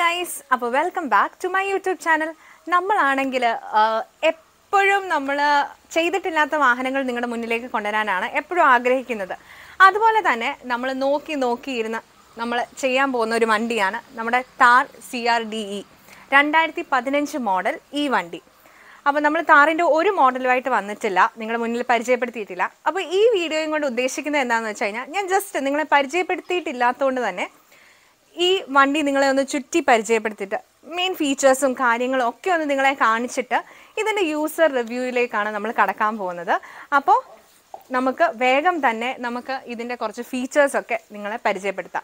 guys അപ്പോൾ welcome back to my YouTube channel നമ്മളാണെങ്കിൽ എപ്പോഴും നമ്മൾ ചെയ്തിട്ടില്ലാത്ത വാഹനങ്ങൾ നിങ്ങളുടെ മുന്നിലേക്ക് കൊണ്ടുവരാനാണ് എപ്പോഴും ആഗ്രഹിക്കുന്നത് അതുപോലെ തന്നെ നമ്മൾ നോക്കി നോക്കിയിരുന്ന് നമ്മൾ ചെയ്യാൻ പോകുന്ന ഒരു വണ്ടിയാണ് നമ്മുടെ Thar C R D E രണ്ടായിരത്തി പതിനഞ്ച് മോഡൽ ഈ വണ്ടി അപ്പോൾ നമ്മൾ താറിൻ്റെ ഒരു മോഡലുമായിട്ട് വന്നിട്ടില്ല നിങ്ങളുടെ മുന്നിൽ പരിചയപ്പെടുത്തിയിട്ടില്ല അപ്പോൾ ഈ വീഡിയോയും കൊണ്ട് ഉദ്ദേശിക്കുന്നത് എന്താണെന്ന് വെച്ച് കഴിഞ്ഞാൽ ഞാൻ ജസ്റ്റ് നിങ്ങളെ പരിചയപ്പെടുത്തിയിട്ടില്ലാത്തതുകൊണ്ട് തന്നെ ഈ വണ്ടി നിങ്ങളെ ഒന്ന് ചുറ്റി പരിചയപ്പെടുത്തിയിട്ട് മെയിൻ ഫീച്ചേഴ്സും കാര്യങ്ങളും ഒക്കെ ഒന്ന് നിങ്ങളെ കാണിച്ചിട്ട് ഇതിൻ്റെ യൂസർ റിവ്യൂയിലേക്കാണ് നമ്മൾ കടക്കാൻ പോകുന്നത് അപ്പോൾ നമുക്ക് വേഗം തന്നെ നമുക്ക് ഇതിൻ്റെ കുറച്ച് ഫീച്ചേഴ്സൊക്കെ നിങ്ങളെ പരിചയപ്പെടുത്താം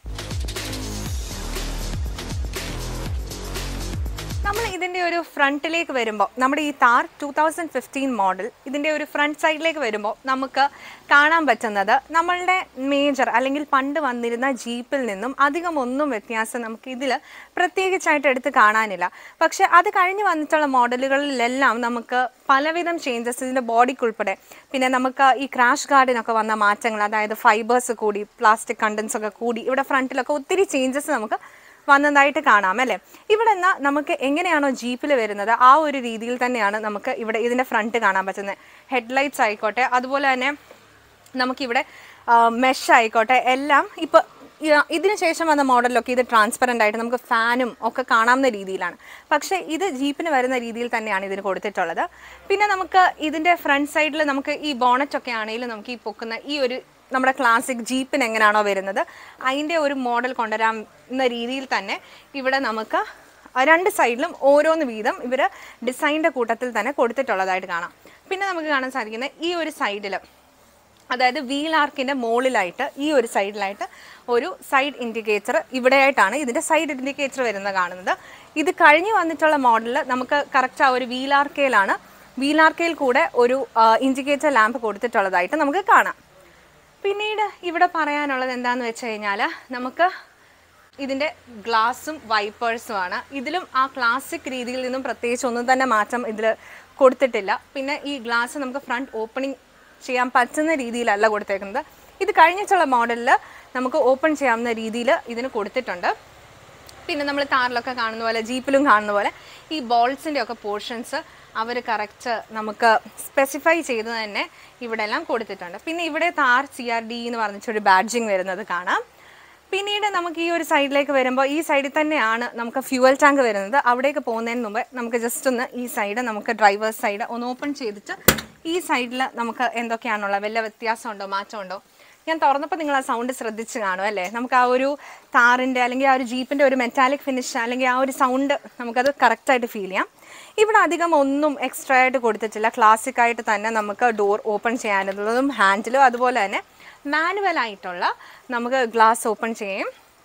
നമ്മൾ ഇതിൻ്റെ ഒരു ഫ്രണ്ടിലേക്ക് വരുമ്പോൾ നമ്മുടെ ഈ Thar two thousand fifteen model ഇതിൻ്റെ ഒരു ഫ്രണ്ട് സൈഡിലേക്ക് വരുമ്പോൾ നമുക്ക് കാണാൻ പറ്റുന്നത് നമ്മളുടെ മേജർ അല്ലെങ്കിൽ പണ്ട് വന്നിരുന്ന ജീപ്പിൽ നിന്നും അധികം ഒന്നും വ്യത്യാസം നമുക്ക് ഇതിൽ പ്രത്യേകിച്ചായിട്ട് എടുത്ത് കാണാനില്ല പക്ഷേ അത് കഴിഞ്ഞ് വന്നിട്ടുള്ള മോഡലുകളിലെല്ലാം നമുക്ക് പലവിധം ചേഞ്ചസ് ഇതിൻ്റെ ബോഡിക്കുൾപ്പെടെ പിന്നെ നമുക്ക് ഈ ക്രാഷ് ഗാർഡിനൊക്കെ വന്ന മാറ്റങ്ങൾ അതായത് ഫൈബേഴ്സ് കൂടി പ്ലാസ്റ്റിക് കണ്ടൻസ് ഒക്കെ കൂടി ഇവിടെ ഫ്രണ്ടിലൊക്കെ ഒത്തിരി ചേഞ്ചസ് നമുക്ക് വന്നതായിട്ട് കാണാം അല്ലേ ഇവിടെ നിന്ന് നമുക്ക് എങ്ങനെയാണോ ജീപ്പിൽ വരുന്നത് ആ ഒരു രീതിയിൽ തന്നെയാണ് നമുക്ക് ഇവിടെ ഇതിൻ്റെ ഫ്രണ്ട് കാണാൻ പറ്റുന്നത് ഹെഡ്ലൈറ്റ്സ് ആയിക്കോട്ടെ അതുപോലെ തന്നെ നമുക്കിവിടെ മെഷ് ആയിക്കോട്ടെ എല്ലാം ഇപ്പോൾ ഇതിന് ശേഷം വന്ന മോഡലിലൊക്കെ ഇത് ട്രാൻസ്പെറൻ്റ് ആയിട്ട് നമുക്ക് ഫാനും ഒക്കെ കാണാവുന്ന രീതിയിലാണ് പക്ഷേ ഇത് ജീപ്പിന് വരുന്ന രീതിയിൽ തന്നെയാണ് ഇതിന് കൊടുത്തിട്ടുള്ളത് പിന്നെ നമുക്ക് ഇതിൻ്റെ ഫ്രണ്ട് സൈഡിൽ നമുക്ക് ഈ ബോണറ്റ് ഒക്കെ ആണെങ്കിലും നമുക്ക് ഈ പൊക്കുന്ന ഈ ഒരു നമ്മുടെ ക്ലാസിക് ജീപ്പിന് എങ്ങനെയാണോ വരുന്നത് അതിൻ്റെ ഒരു മോഡൽ കൊണ്ടുവരാവുന്ന രീതിയിൽ തന്നെ ഇവിടെ നമുക്ക് രണ്ട് സൈഡിലും ഓരോന്ന് വീതം ഇവർ ഡിസൈൻ്റെ കൂട്ടത്തിൽ തന്നെ കൊടുത്തിട്ടുള്ളതായിട്ട് കാണാം പിന്നെ നമുക്ക് കാണാൻ സാധിക്കുന്ന ഈ ഒരു സൈഡിൽ അതായത് വീൽ ആർക്കിൻ്റെ മുകളിലായിട്ട് ഈ ഒരു സൈഡിലായിട്ട് ഒരു സൈഡ് ഇൻഡിക്കേറ്റർ ഇവിടെയായിട്ടാണ് ഇതിൻ്റെ സൈഡ് ഇൻഡിക്കേറ്റർ വരുന്നത് കാണുന്നത് ഇത് കഴിഞ്ഞ് വന്നിട്ടുള്ള മോഡലിൽ നമുക്ക് കറക്റ്റ് ആ ഒരു വീൽ ആർക്കയിലാണ് വീൽ ആർക്കയിൽ കൂടെ ഒരു ഇൻഡിക്കേറ്റർ ലാമ്പ് കൊടുത്തിട്ടുള്ളതായിട്ട് നമുക്ക് കാണാം പിന്നീട് ഇവിടെ പറയാനുള്ളത് എന്താണെന്ന് വെച്ച് കഴിഞ്ഞാൽ നമുക്ക് ഇതിൻ്റെ ഗ്ലാസും വൈപ്പേഴ്സുമാണ് ഇതിലും ആ ക്ലാസിക് രീതിയിൽ നിന്നും പ്രത്യേകിച്ച് ഒന്നും തന്നെ മാറ്റം ഇതിൽ കൊടുത്തിട്ടില്ല പിന്നെ ഈ ഗ്ലാസ് നമുക്ക് ഫ്രണ്ട് ഓപ്പണിംഗ് ചെയ്യാൻ പറ്റുന്ന രീതിയിലല്ല കൊടുത്തേക്കുന്നത് ഇത് കഴിഞ്ഞിട്ടുള്ള മോഡലിൽ നമുക്ക് ഓപ്പൺ ചെയ്യാവുന്ന രീതിയിൽ ഇതിന് കൊടുത്തിട്ടുണ്ട് പിന്നെ നമ്മൾ താറിലൊക്കെ കാണുന്ന പോലെ ജീപ്പിലും കാണുന്ന പോലെ ഈ ബോൾസിൻ്റെ ഒക്കെ പോർഷൻസ് അവർ കറക്റ്റ് നമുക്ക് സ്പെസിഫൈ ചെയ്ത് തന്നെ ഇവിടെ എല്ലാം കൊടുത്തിട്ടുണ്ട് പിന്നെ ഇവിടെ താർ സി ആർ ഡി എന്ന് പറഞ്ഞിട്ടൊരു ബാഡ്ജിങ് വരുന്നത് കാണാം പിന്നീട് നമുക്ക് ഈ ഒരു സൈഡിലേക്ക് വരുമ്പോൾ ഈ സൈഡിൽ തന്നെയാണ് നമുക്ക് ഫ്യൂവൽ ടാങ്ക് വരുന്നത് അവിടേക്ക് പോകുന്നതിന് മുമ്പ് നമുക്ക് ജസ്റ്റ് ഒന്ന് ഈ സൈഡ് നമുക്ക് ഡ്രൈവേഴ്സ് സൈഡ് ഒന്ന് ഓപ്പൺ ചെയ്തിട്ട് ഈ സൈഡിൽ നമുക്ക് എന്തൊക്കെയാണുള്ളത് വല്ല വ്യത്യാസമുണ്ടോ മാറ്റമുണ്ടോ ഞാൻ തുറന്നപ്പോൾ നിങ്ങൾ ആ സൗണ്ട് ശ്രദ്ധിച്ച് കാണും അല്ലേ നമുക്ക് ആ ഒരു താറിൻ്റെ അല്ലെങ്കിൽ ആ ഒരു ജീപ്പിൻ്റെ ഒരു മെറ്റാലിക് ഫിനിഷ് അല്ലെങ്കിൽ ആ ഒരു സൗണ്ട് നമുക്കത് കറക്റ്റായിട്ട് ഫീൽ ചെയ്യാം ഇവിടെ അധികം ഒന്നും എക്സ്ട്രാ ആയിട്ട് കൊടുത്തിട്ടില്ല ക്ലാസിക് ആയിട്ട് തന്നെ നമുക്ക് ഡോർ ഓപ്പൺ ചെയ്യാനുള്ളതും ഹാൻഡിലും അതുപോലെ തന്നെ മാനുവൽ ആയിട്ടുള്ള നമുക്ക് ഗ്ലാസ് ഓപ്പൺ ചെയ്യും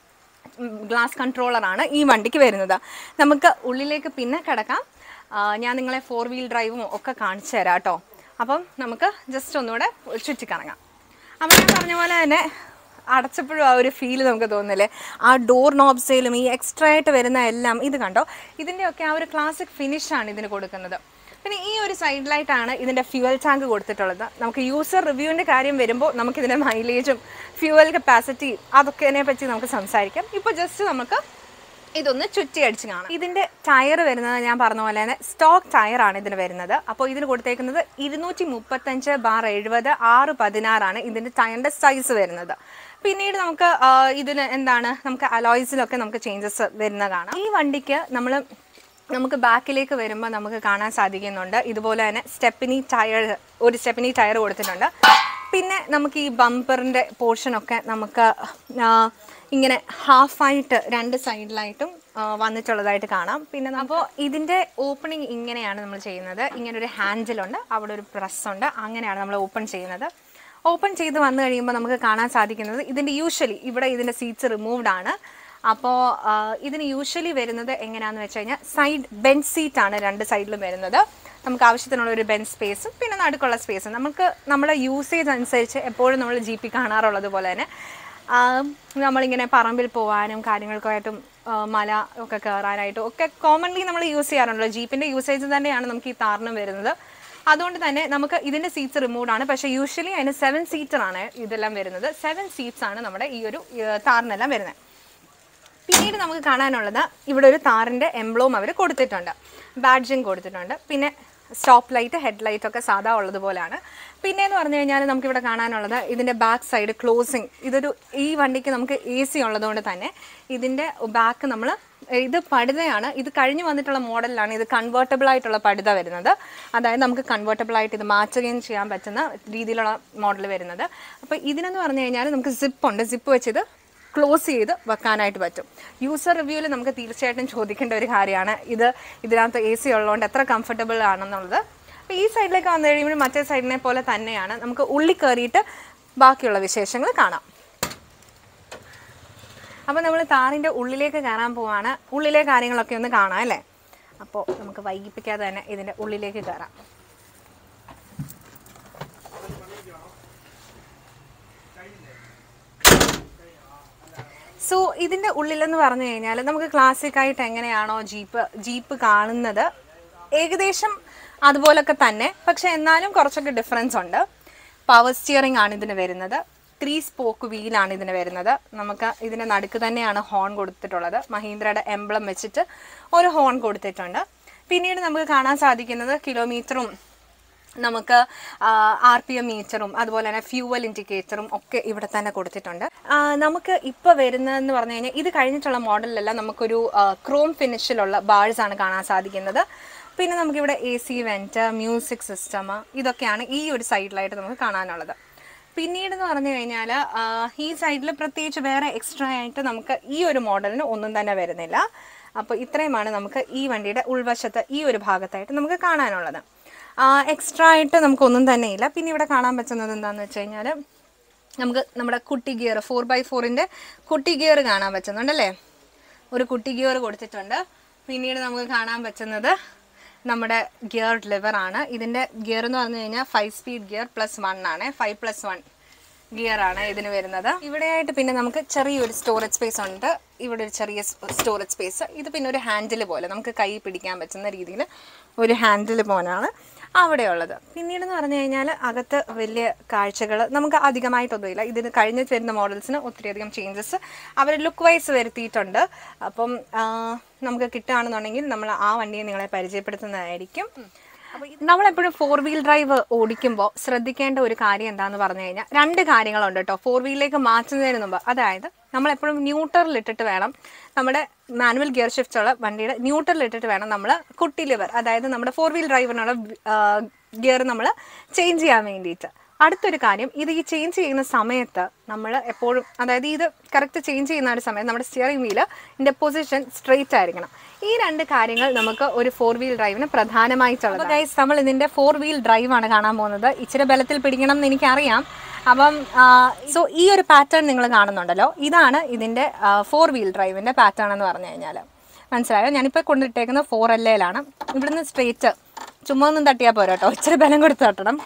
ഗ്ലാസ് കൺട്രോളറാണ് ഈ വണ്ടിക്ക് വരുന്നത് നമുക്ക് ഉള്ളിലേക്ക് പിന്നെ കിടക്കാം ആ, ഞാൻ നിങ്ങളെ ഫോർ വീൽ ഡ്രൈവും ഒക്കെ കാണിച്ചു തരാം കേട്ടോ അപ്പം നമുക്ക് ജസ്റ്റ് ഒന്നുകൂടെ ചുറ്റിക്കറങ്ങാം അപ്പം ഞാൻ പറഞ്ഞ പോലെ തന്നെ അടച്ചപ്പോഴും ആ ഒരു ഫീൽ നമുക്ക് തോന്നില്ലേ ആ ഡോർ നോബ്സയിലും ഈ എക്സ്ട്രാ ആയിട്ട് വരുന്ന എല്ലാം ഇത് കണ്ടോ ഇതിൻ്റെയൊക്കെ ആ ഒരു ക്ലാസിക് ഫിനിഷാണ് ഇതിന് കൊടുക്കുന്നത് പിന്നെ ഈ ഒരു സൈഡിലായിട്ടാണ് ഇതിൻ്റെ ഫ്യൂവൽ ടാങ്ക് കൊടുത്തിട്ടുള്ളത് നമുക്ക് യൂസർ റിവ്യൂവിൻ്റെ കാര്യം വരുമ്പോൾ നമുക്കിതിൻ്റെ മൈലേജും ഫ്യൂവൽ കപ്പാസിറ്റി അതൊക്കെ പറ്റി നമുക്ക് സംസാരിക്കാം ഇപ്പോൾ ജസ്റ്റ് നമുക്ക് ഇതൊന്ന് ചുറ്റി അടിച്ച് കാണാം ഇതിൻ്റെ ടയർ വരുന്നത് ഞാൻ പറഞ്ഞ പോലെ തന്നെ സ്റ്റോക്ക് ടയറാണ് ഇതിന് വരുന്നത് അപ്പോൾ ഇതിന് കൊടുത്തേക്കുന്നത് ഇരുന്നൂറ്റി മുപ്പത്തഞ്ച് ബാർ എഴുപത് ആറ് പതിനാറാണ് ഇതിൻ്റെ ടയറിൻ്റെ സൈസ് വരുന്നത് പിന്നീട് നമുക്ക് ആ, ഇതിന് എന്താണ് നമുക്ക് അലോയ്സിലൊക്കെ നമുക്ക് ചേഞ്ചസ് വരുന്ന കാണാം ഈ വണ്ടിക്ക് നമ്മൾ നമുക്ക് ബാക്കിലേക്ക് വരുമ്പോൾ നമുക്ക് കാണാൻ സാധിക്കുന്നുണ്ട് ഇതുപോലെ തന്നെ സ്റ്റെപ്പിനി ടയർ ഒരു സ്റ്റെപ്പിനി ടയർ കൊടുത്തിട്ടുണ്ട് പിന്നെ നമുക്ക് ഈ ബമ്പറിൻ്റെ പോർഷനൊക്കെ നമുക്ക് ആ, ഇങ്ങനെ ഹാഫായിട്ട് രണ്ട് സൈഡിലായിട്ടും ആ, വന്നിട്ടുള്ളതായിട്ട് കാണാം പിന്നെ അപ്പോൾ ഇതിൻ്റെ ഓപ്പണിംഗ് ഇങ്ങനെയാണ് നമ്മൾ ചെയ്യുന്നത് ഇങ്ങനെ ഒരു ഹാൻഡിലുണ്ട് അവിടെ ഒരു പ്രസ് ഉണ്ട് അങ്ങനെയാണ് നമ്മൾ ഓപ്പൺ ചെയ്യുന്നത് ഓപ്പൺ ചെയ്ത് വന്നു കഴിയുമ്പോൾ നമുക്ക് കാണാൻ സാധിക്കുന്നത് ഇതിൻ്റെ യൂഷ്വലി ഇവിടെ ഇതിൻ്റെ സീറ്റ്സ് റിമൂവ്ഡ് ആണ് അപ്പോൾ ഇതിന് യൂഷ്വലി വരുന്നത് എങ്ങനെയാണെന്ന് വെച്ച് കഴിഞ്ഞാൽ സൈഡ് ബെഞ്ച് സീറ്റാണ് രണ്ട് സൈഡിലും വരുന്നത് നമുക്ക് ആവശ്യത്തിനുള്ള ഒരു ബെഞ്ച് സ്പേസും പിന്നെ നടുക്കുള്ള സ്പേസും നമുക്ക് നമ്മുടെ യൂസേജ് അനുസരിച്ച് എപ്പോഴും നമ്മൾ ജി പി കാണാറുള്ളത് പോലെ തന്നെ ആ, നമ്മളിങ്ങനെ പറമ്പിൽ പോകാനും കാര്യങ്ങൾക്കായിട്ടും ആ, മല ഒക്കെ കയറാനായിട്ടും ഒക്കെ കോമൺലി നമ്മൾ യൂസ് ചെയ്യാറുണ്ടല്ലോ ജീപ്പിൻ്റെ യൂസേജ് തന്നെയാണ് നമുക്ക് ഈ താറിനും വരുന്നത് അതുകൊണ്ട് തന്നെ നമുക്ക് ഇതിൻ്റെ സീറ്റ്സ് റിമൂവ് ആണ് പക്ഷേ യൂഷ്വലി അതിന് സെവൻ സീറ്ററാണ് ഇതെല്ലാം വരുന്നത് സെവൻ സീറ്റ്സ് ആണ് നമ്മുടെ ഈ ഒരു ഏർ, താറിനെല്ലാം വരുന്നത് പിന്നീട് നമുക്ക് കാണാനുള്ളത് ഇവിടെ ഒരു താറിൻ്റെ എംബ്ലോം അവർ കൊടുത്തിട്ടുണ്ട് ബാഡ്ജിങ് കൊടുത്തിട്ടുണ്ട് പിന്നെ സ്റ്റോപ്പ് ലൈറ്റ് ഹെഡ് ലൈറ്റ് ഒക്കെ സാധാ ഉള്ളതുപോലെയാണ് പിന്നെ എന്ന് പറഞ്ഞു കഴിഞ്ഞാൽ നമുക്കിവിടെ കാണാനുള്ളത് ഇതിൻ്റെ ബാക്ക് സൈഡ് ക്ലോസിങ് ഇതൊരു ഈ വണ്ടിക്ക് നമുക്ക് എ സി ഉള്ളതുകൊണ്ട് തന്നെ ഇതിൻ്റെ ബാക്ക് നമ്മൾ ഇത് പടുതയാണ് ഇത് കഴിഞ്ഞ് വന്നിട്ടുള്ള മോഡലിലാണ് ഇത് കൺവേർട്ടബിൾ ആയിട്ടുള്ള പടുത വരുന്നത് അതായത് നമുക്ക് കൺവേർട്ടബിൾ ആയിട്ട് ഇത് മാറ്റുകയും ചെയ്യാൻ പറ്റുന്ന രീതിയിലുള്ള മോഡൽ വരുന്നത് അപ്പോൾ ഇതിനെന്ന് പറഞ്ഞു കഴിഞ്ഞാൽ നമുക്ക് സിപ്പ് ഉണ്ട് സിപ്പ് വെച്ച് ഇത് ക്ലോസ് ചെയ്ത് വെക്കാനായിട്ട് പറ്റും യൂസർ റിവ്യൂവിൽ നമുക്ക് തീർച്ചയായിട്ടും ചോദിക്കേണ്ട ഒരു കാര്യമാണ് ഇത് ഇതിനകത്ത് എ സി ഉള്ളതുകൊണ്ട് എത്ര കംഫർട്ടബിൾ ആണെന്നുള്ളത് അപ്പോൾ ഈ സൈഡിലേക്ക് വന്നു കഴിയുമ്പോൾ മറ്റേ സൈഡിനെ പോലെ തന്നെയാണ് നമുക്ക് ഉള്ളിൽ കയറിയിട്ട് ബാക്കിയുള്ള വിശേഷങ്ങൾ കാണാം അപ്പോൾ നമ്മൾ താറിൻ്റെ ഉള്ളിലേക്ക് കയറാൻ പോവാണ് ഉള്ളിലെ കാര്യങ്ങളൊക്കെ ഒന്ന് കാണാം അല്ലേ അപ്പോൾ നമുക്ക് വൈകിപ്പിക്കാതെ തന്നെ ഇതിൻ്റെ ഉള്ളിലേക്ക് കയറാം സോ ഇതിൻ്റെ ഉള്ളിലെന്ന് പറഞ്ഞു കഴിഞ്ഞാൽ നമുക്ക് ക്ലാസിക് ആയിട്ട് എങ്ങനെയാണോ ജീപ്പ് ജീപ്പ് കാണുന്നത് ഏകദേശം അതുപോലൊക്കെ തന്നെ പക്ഷെ എന്നാലും കുറച്ചൊക്കെ ഡിഫറൻസ് ഉണ്ട് പവർ സ്റ്റിയറിംഗ് ആണ് ഇതിന് വരുന്നത് ത്രീ സ്പോക്ക് വീലാണ് ഇതിന് വരുന്നത് നമുക്ക് ഇതിൻ്റെ നടുക്ക് തന്നെയാണ് ഹോൺ കൊടുത്തിട്ടുള്ളത് മഹീന്ദ്രയുടെ എംബ്ലം വെച്ചിട്ട് ഒരു ഹോൺ കൊടുത്തിട്ടുണ്ട് പിന്നീട് നമുക്ക് കാണാൻ സാധിക്കുന്നത് കിലോമീറ്ററും നമുക്ക് ആർ പി എം മീറ്ററും അതുപോലെ തന്നെ ഫ്യൂവൽ ഇൻഡിക്കേറ്ററും ഒക്കെ ഇവിടെ തന്നെ കൊടുത്തിട്ടുണ്ട് ആ, നമുക്ക് ഇപ്പോൾ വരുന്നതെന്ന് പറഞ്ഞു കഴിഞ്ഞാൽ ഇത് കഴിഞ്ഞിട്ടുള്ള മോഡലിലെല്ലാം നമുക്കൊരു ക്രോം ഫിനിഷിലുള്ള ബാഴ്സ് ആണ് കാണാൻ സാധിക്കുന്നത് പിന്നെ നമുക്കിവിടെ A C vent music system ഇതൊക്കെയാണ് ഈ ഒരു സൈഡിലായിട്ട് നമുക്ക് കാണാനുള്ളത് പിന്നീട് എന്ന് പറഞ്ഞു കഴിഞ്ഞാൽ ഈ സൈഡിൽ പ്രത്യേകിച്ച് വേറെ എക്സ്ട്രാ ആയിട്ട് നമുക്ക് ഈ ഒരു മോഡലിന് ഒന്നും തന്നെ വരുന്നില്ല അപ്പോൾ ഇത്രയുമാണ് നമുക്ക് ഈ വണ്ടിയുടെ ഉൾവശത്ത് ഈ ഒരു ഭാഗത്തായിട്ട് നമുക്ക് കാണാനുള്ളത് എക്സ്ട്രാ ആയിട്ട് നമുക്കൊന്നും തന്നെ ഇല്ല പിന്നെ ഇവിടെ കാണാൻ പറ്റുന്നത് എന്താണെന്ന് വെച്ച് കഴിഞ്ഞാൽ നമുക്ക് നമ്മുടെ കുട്ടി ഗിയർ ഫോർ ബൈ ഫോറിൻ്റെ കുട്ടി ഗിയർ കാണാൻ പറ്റുന്നുണ്ടല്ലേ ഒരു കുട്ടി ഗിയർ കൊടുത്തിട്ടുണ്ട് പിന്നീട് നമുക്ക് കാണാൻ പറ്റുന്നത് നമ്മുടെ ഗിയർ ലിവർ ആണ് ഇതിൻ്റെ ഗിയർ എന്ന് പറഞ്ഞു കഴിഞ്ഞാൽ five speed gear plus one ആണ് ഫൈവ് പ്ലസ് വൺ ഗിയർ ആണ് ഇതിന് വരുന്നത് ഇവിടെയായിട്ട് പിന്നെ നമുക്ക് ചെറിയൊരു സ്റ്റോറേജ് സ്പേസ് ഉണ്ട് ഇവിടെ ഒരു ചെറിയ സ്റ്റോറേജ് സ്പേസ് ഇത് പിന്നെ ഒരു ഹാൻഡിൽ പോലെ നമുക്ക് കൈ പിടിക്കാൻ പറ്റുന്ന രീതിയിൽ ഒരു ഹാൻഡിൽ പോലാണ് അവിടെയുള്ളത് പിന്നീട് എന്ന് പറഞ്ഞു കഴിഞ്ഞാൽ അകത്ത് വലിയ കാഴ്ചകൾ നമുക്ക് അധികമായിട്ടൊന്നുമില്ല ഇതിന് കഴിഞ്ഞിട്ട് വരുന്ന മോഡൽസിന് ഒത്തിരിയധികം ചേഞ്ചസ് അവർ ലുക്ക് വൈസ് വരുത്തിയിട്ടുണ്ട് അപ്പം ആ, നമുക്ക് കിട്ടുകയാണെന്നുണ്ടെങ്കിൽ നമ്മൾ ആ വണ്ടിയെ നിങ്ങളെ പരിചയപ്പെടുത്തുന്നതായിരിക്കും അപ്പോൾ നമ്മളെപ്പോഴും ഫോർ വീൽ ഡ്രൈവ് ഓടിക്കുമ്പോൾ ശ്രദ്ധിക്കേണ്ട ഒരു കാര്യം എന്താണെന്ന് പറഞ്ഞു കഴിഞ്ഞാൽ രണ്ട് കാര്യങ്ങളുണ്ട് കേട്ടോ ഫോർ വീലിലേക്ക് മാറ്റുന്നതിന് മുമ്പ് അതായത് നമ്മളെപ്പോഴും ന്യൂട്രലിൽ ഇട്ടിട്ട് വേണം നമ്മുടെ മാനുവൽ ഗിയർ ഷിഫ്റ്റ് ഉള്ള വണ്ടിയുടെ ന്യൂട്രലിൽ ഇട്ടിട്ട് വേണം നമ്മൾ കുട്ടി ലിവർ അതായത് നമ്മുടെ ഫോർ വീൽ ഡ്രൈവിനുള്ള ഗിയർ നമ്മൾ ചേഞ്ച് ചെയ്യാൻ വേണ്ടിയിട്ട് അടുത്തൊരു കാര്യം ഇത് ഈ ചേഞ്ച് ചെയ്യുന്ന സമയത്ത് നമ്മൾ എപ്പോഴും അതായത് ഇത് കറക്റ്റ് ചേഞ്ച് ചെയ്യുന്ന ഒരു സമയത്ത് നമ്മുടെ സ്റ്റിയറിംഗ് വീല് ഇതിൻ്റെ പൊസിഷൻ സ്ട്രെയിറ്റ് ആയിരിക്കണം ഈ രണ്ട് കാര്യങ്ങൾ നമുക്ക് ഒരു ഫോർ വീൽ ഡ്രൈവിന് പ്രധാനമായിട്ടുള്ളത് ഗൈസ് നമ്മൾ ഇതിൻ്റെ ഫോർ വീൽ ഡ്രൈവ് ആണ് കാണാൻ പോകുന്നത് ഇച്ചിരി ബലത്തിൽ പിടിക്കണം എന്ന് എനിക്കറിയാം അപ്പം സോ ഈ ഒരു പാറ്റേൺ നിങ്ങൾ കാണുന്നുണ്ടല്ലോ ഇതാണ് ഇതിൻ്റെ ഫോർ വീൽ ഡ്രൈവിൻ്റെ പാറ്റേൺ എന്ന് പറഞ്ഞു കഴിഞ്ഞാൽ മനസ്സിലായോ ഞാനിപ്പോൾ കൊണ്ടിട്ടേക്കുന്നത് ഫോർ എൽ എയിലാണ് ഇവിടുന്ന് സ്ട്രെയിറ്റ് ചുമ്മാ ഒന്നും തട്ടിയാൽ പോരാ കേട്ടോ ഇച്ചിരി ബലം കൊടുത്ത് തട്ടണം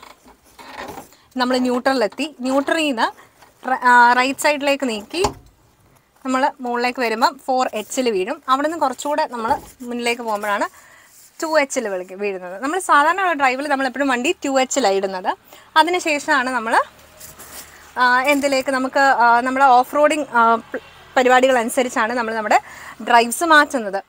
നമ്മൾ ന്യൂട്രലിലെത്തി ന്യൂട്രലിൽ നിന്ന് റൈറ്റ് സൈഡിലേക്ക് നീക്കി നമ്മൾ മുകളിലേക്ക് വരുമ്പോൾ ഫോർ എച്ചിൽ വീഴും അവിടെ നിന്ന് കുറച്ചുകൂടെ നമ്മൾ മുന്നിലേക്ക് പോകുമ്പോഴാണ് ടു എച്ചിൽ വീഴുന്നത് നമ്മൾ സാധാരണ ഡ്രൈവിൽ നമ്മൾ എപ്പോഴും വണ്ടി ടു എച്ചിലാണ് ഇടുന്നത് അതിനുശേഷമാണ് നമ്മൾ എന്തിലേക്ക് നമുക്ക് ആ, നമ്മുടെ ഓഫ് റോഡിങ് പരിപാടികൾ അനുസരിച്ചാണ് നമ്മൾ നമ്മുടെ ഡ്രൈവ്സ് മാറ്റുന്നത്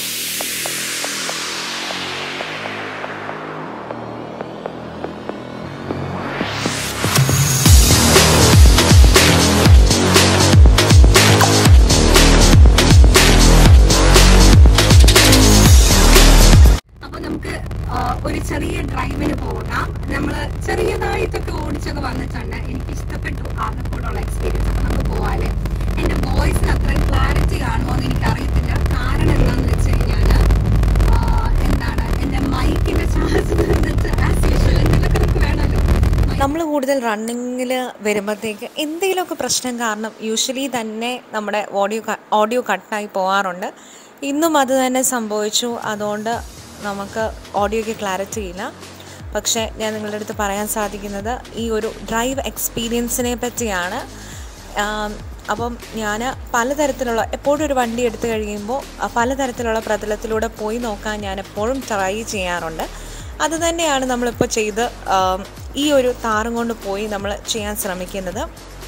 അപ്പോൾ നമുക്ക് ആ, ഒരു ചെറിയ ഡ്രൈവിന് പോകാം നമ്മൾ ചെറിയതായിട്ടൊക്കെ ഓടിച്ചൊക്കെ വന്നിട്ടുണ്ട് എനിക്ക് ഇഷ്ടപ്പെട്ടു ആകെക്കൂടുള്ള എക്സ്പീരിയൻസ് അപ്പോൾ നമുക്ക് പോവാല്ലേ എൻ്റെ വോയിസിന് അത്രയും ക്ലാരിറ്റി കാണുമോ എന്ന് എനിക്കറിയത്തില്ല കാരണം എന്താണെന്ന് വെച്ച് കഴിഞ്ഞാൽ എന്താണ് എൻ്റെ മൈക്കിൻ്റെ ചാർജ് നിന്നിട്ട് ആസ് യൂഷ്വൽ എന്തെങ്കിലുമൊക്കെ നമുക്ക് വേണമല്ലോ നമ്മൾ കൂടുതൽ റണ്ണിങ്ങിൽ വരുമ്പോഴത്തേക്ക് എന്തെങ്കിലുമൊക്കെ പ്രശ്നം കാരണം യൂഷ്വലി തന്നെ നമ്മുടെ ഓഡിയോ ഓഡിയോ കട്ടായി പോകാറുണ്ട് ഇന്നും അത് തന്നെ സംഭവിച്ചു അതുകൊണ്ട് നമുക്ക് ഓഡിയോയ്ക്ക് ക്ലാരിറ്റി ഇല്ല പക്ഷേ ഞാൻ നിങ്ങളുടെ അടുത്ത് പറയാൻ സാധിക്കുന്നത് ഈ ഒരു ഡ്രൈവ് എക്സ്പീരിയൻസിനെ പറ്റിയാണ് ആം, അപ്പം ഞാൻ പലതരത്തിലുള്ള എപ്പോഴും ഒരു വണ്ടി എടുത്തു കഴിയുമ്പോൾ ആ, പലതരത്തിലുള്ള പ്രതലത്തിലൂടെ പോയി നോക്കാൻ ഞാൻ എപ്പോഴും ട്രൈ ചെയ്യാറുണ്ട് അത് തന്നെയാണ് നമ്മളിപ്പോൾ ചെയ്ത് ആം, ഈ ഒരു താറും കൊണ്ട് പോയി നമ്മൾ ചെയ്യാൻ ശ്രമിക്കുന്നത്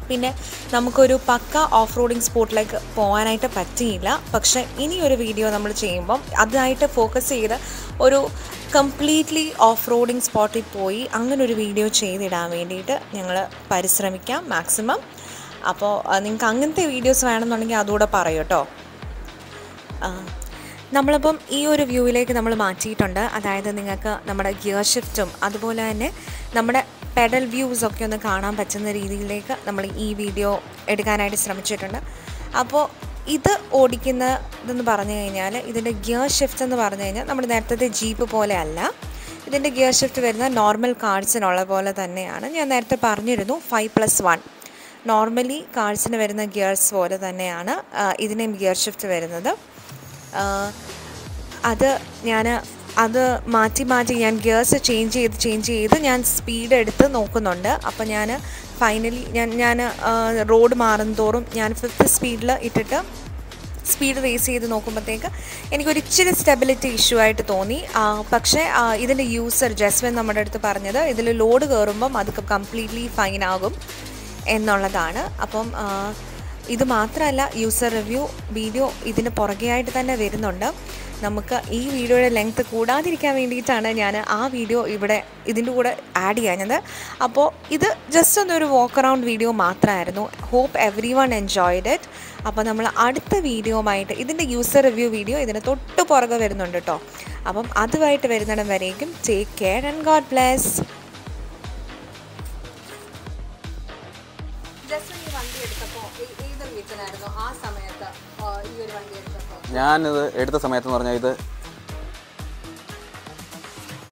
പിന്നെ നമുക്കൊരു പക്ക ഓഫ് റോഡിങ് സ്പോട്ടിലേക്ക് പോകാനായിട്ട് പറ്റിയില്ല പക്ഷേ ഇനി ഒരു വീഡിയോ നമ്മൾ ചെയ്യുമ്പം അതിനായിട്ട് ഫോക്കസ് ചെയ്ത് ഒരു കംപ്ലീറ്റ്ലി ഓഫ് റോഡിങ് സ്പോട്ടിൽ പോയി അങ്ങനെ ഒരു വീഡിയോ ചെയ്തിടാൻ വേണ്ടിയിട്ട് ഞങ്ങൾ പരിശ്രമിക്കാം മാക്സിമം അപ്പോൾ നിങ്ങൾക്ക് അങ്ങനത്തെ വീഡിയോസ് വേണമെന്നുണ്ടെങ്കിൽ അതുകൂടെ പറയൂ കേട്ടോ ആ, നമ്മളിപ്പം ഈ ഒരു വ്യൂവിലേക്ക് നമ്മൾ മാറ്റിയിട്ടുണ്ട് അതായത് നിങ്ങൾക്ക് നമ്മുടെ ഗിയർ ഷിഫ്റ്റും അതുപോലെ തന്നെ നമ്മുടെ പെഡൽ വ്യൂസ് ഒക്കെ ഒന്ന് കാണാൻ പറ്റുന്ന രീതിയിലേക്ക് നമ്മൾ ഈ വീഡിയോ എടുക്കാനായിട്ട് ശ്രമിച്ചിട്ടുണ്ട് അപ്പോൾ ഇത് ഓടിക്കുന്ന ഇതെന്ന് പറഞ്ഞു കഴിഞ്ഞാൽ ഇതിൻ്റെ ഗിയർ ഷിഫ്റ്റ് എന്ന് പറഞ്ഞു കഴിഞ്ഞാൽ നമ്മുടെ നേരത്തെ ജീപ്പ് പോലെ അല്ല ഇതിൻ്റെ ഗിയർ ഷിഫ്റ്റ് വരുന്ന നോർമൽ കാർഡ്സിനുള്ള പോലെ തന്നെയാണ് ഞാൻ നേരത്തെ പറഞ്ഞിരുന്നു ഫൈവ് പ്ലസ് വൺ നോർമലി കാർഡ്സിന് വരുന്ന ഗിയേഴ്സ് പോലെ തന്നെയാണ് ആ, ഇതിനെയും ഗിയർ ഷിഫ്റ്റ് വരുന്നത് ആ, അത് ഞാൻ അത് മാറ്റി മാറ്റി ഞാൻ ഗിയേഴ്സ് ചേഞ്ച് ചെയ്ത് ചേഞ്ച് ചെയ്ത് ഞാൻ സ്പീഡ് എടുത്ത് നോക്കുന്നുണ്ട് അപ്പോൾ ഞാൻ ഫൈനലി ഞാൻ ഞാൻ റോഡ് മാറുന്തോറും ഞാൻ ഫിഫ്ത്ത് സ്പീഡിൽ ഇട്ടിട്ട് സ്പീഡ് റേസ് ചെയ്ത് നോക്കുമ്പോഴത്തേക്ക് എനിക്കൊരു ഇച്ചിരി സ്റ്റെബിലിറ്റി ഇഷ്യൂ ആയിട്ട് തോന്നി ആ, പക്ഷേ ആ, ഇതിൻ്റെ യൂസർ ജസ്വിൻ നമ്മുടെ അടുത്ത് പറഞ്ഞത് ഇതിൽ ലോഡ് കയറുമ്പം അത് കംപ്ലീറ്റ്ലി ഫൈൻ ആകും എന്നുള്ളതാണ് അപ്പം ആ, ഇത് മാത്രമല്ല യൂസർ റിവ്യൂ വീഡിയോ ഇതിന് പുറകെയായിട്ട് തന്നെ വരുന്നുണ്ട് നമുക്ക് ഈ വീഡിയോയുടെ ലെങ്ത് കൂടാതിരിക്കാൻ വേണ്ടിയിട്ടാണ് ഞാൻ ആ വീഡിയോ ഇവിടെ ഇതിൻ്റെ കൂടെ ആഡ് ചെയ്യാഞ്ഞത് അപ്പോൾ ഇത് ജസ്റ്റ് ഒന്നൊരു വാക്ക് അറൗണ്ട് വീഡിയോ മാത്രമായിരുന്നു hope everyone enjoyed it അപ്പോൾ നമ്മൾ അടുത്ത വീഡിയോയുമായിട്ട് ഇതിൻ്റെ യൂസർ റിവ്യൂ വീഡിയോ ഇതിന് തൊട്ട് പുറകെ വരുന്നുണ്ട് കേട്ടോ അപ്പം അതുമായിട്ട് വരുന്നിടം വരേക്കും take care and God bless just ഈ വണ്ടി എടുത്തപ്പോൾ ഏത് റീസൺ ആയിരുന്നു ആ സമയത്ത് ഈ ഒരു വണ്ടി എടുത്തപ്പോൾ ഞാനിത് എടുത്ത സമയത്ത് എന്ന് പറഞ്ഞാൽ ഇത്